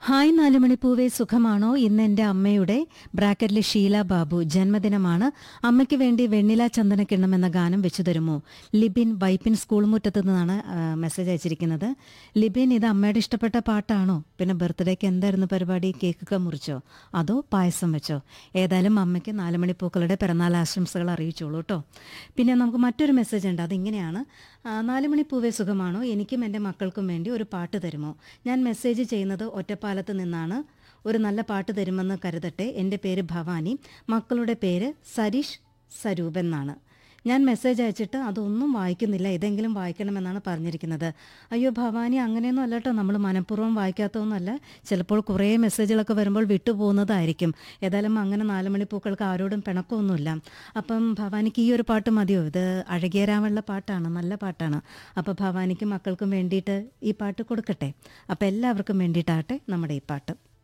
hi നാലുമണിപ്പൂവേ സുഖമാണോ ഇന്ന് എന്റെ അമ്മയുടെ ബ്രാക്കറ്റിലെ ഷീല ബാബു ജന്മദിനമാണ് അമ്മയ്ക്ക് വേണ്ടി വെണ്ണില ചന്ദനക്കിണ്ണം എന്ന ഗാനം വെച്ചു തരുമോ ലിബിൻ വൈപ്പിൻ സ്കൂൾ മുറ്റത്ത് നിന്നാണ് ആ, മെസ്സേജ് അയച്ചിരിക്കുന്നത് ലിബിൻ ഇത് അമ്മയുടെ ഇഷ്ടപ്പെട്ട പാട്ടാണോ പിന്നെ ബർത്ത്ഡേക്ക് എന്തായിരുന്നു പരിപാടി കേക്കൊക്കെ മുറിച്ചോ അതോ പായസം വെച്ചോ ഏതായാലും അമ്മയ്ക്ക് നാലുമണിപ്പൂക്കളുടെ പിറന്നാൾ ആശംസകൾ അറിയിച്ചോളൂ കേട്ടോ പിന്നെ നമുക്ക് മറ്റൊരു മെസ്സേജ് ഉണ്ട് അതിങ്ങനെയാണ് ആ, നാലുമണിപ്പൂവേ സുഖമാണോ എനിക്കും എൻ്റെ മക്കൾക്കും വേണ്ടി ഒരു പാട്ട് തരുമോ ഞാൻ മെസ്സേജ് ചെയ്യുന്നത് ഒറ്റപ്പാലത്ത് നിന്നാണ് ഒരു നല്ല പാട്ട് തരുമെന്ന് കരുതട്ടെ എൻ്റെ പേര് ഭവാനി മക്കളുടെ പേര് സരീഷ് സരൂപ് എന്നാണ് ഞാൻ മെസ്സേജ് അയച്ചിട്ട് അതൊന്നും വായിക്കുന്നില്ല ഇതെങ്കിലും വായിക്കണമെന്നാണ് പറഞ്ഞിരിക്കുന്നത് അയ്യോ ഭവാനി അങ്ങനെയൊന്നും അല്ല കേട്ടോ നമ്മൾ മനഃപൂർവ്വം വായിക്കാത്തതൊന്നുമല്ല ചിലപ്പോൾ കുറേ മെസ്സേജുകളൊക്കെ വരുമ്പോൾ വിട്ടുപോകുന്നതായിരിക്കും ഏതായാലും അങ്ങനെ നാല് മണിപ്പൂക്കൾക്ക് ആരോടും പിണക്കമൊന്നുമില്ല അപ്പം ഭവാനിക്ക് ഈ ഒരു പാട്ട് മതിയോ ഇത് അഴകിയരാമുള്ള പാട്ടാണ് നല്ല പാട്ടാണ് അപ്പോൾ ഭവാനിക്കും മക്കൾക്കും വേണ്ടിയിട്ട് ഈ പാട്ട് കൊടുക്കട്ടെ അപ്പോൾ എല്ലാവർക്കും വേണ്ടിയിട്ടാകട്ടെ നമ്മുടെ ഈ പാട്ട്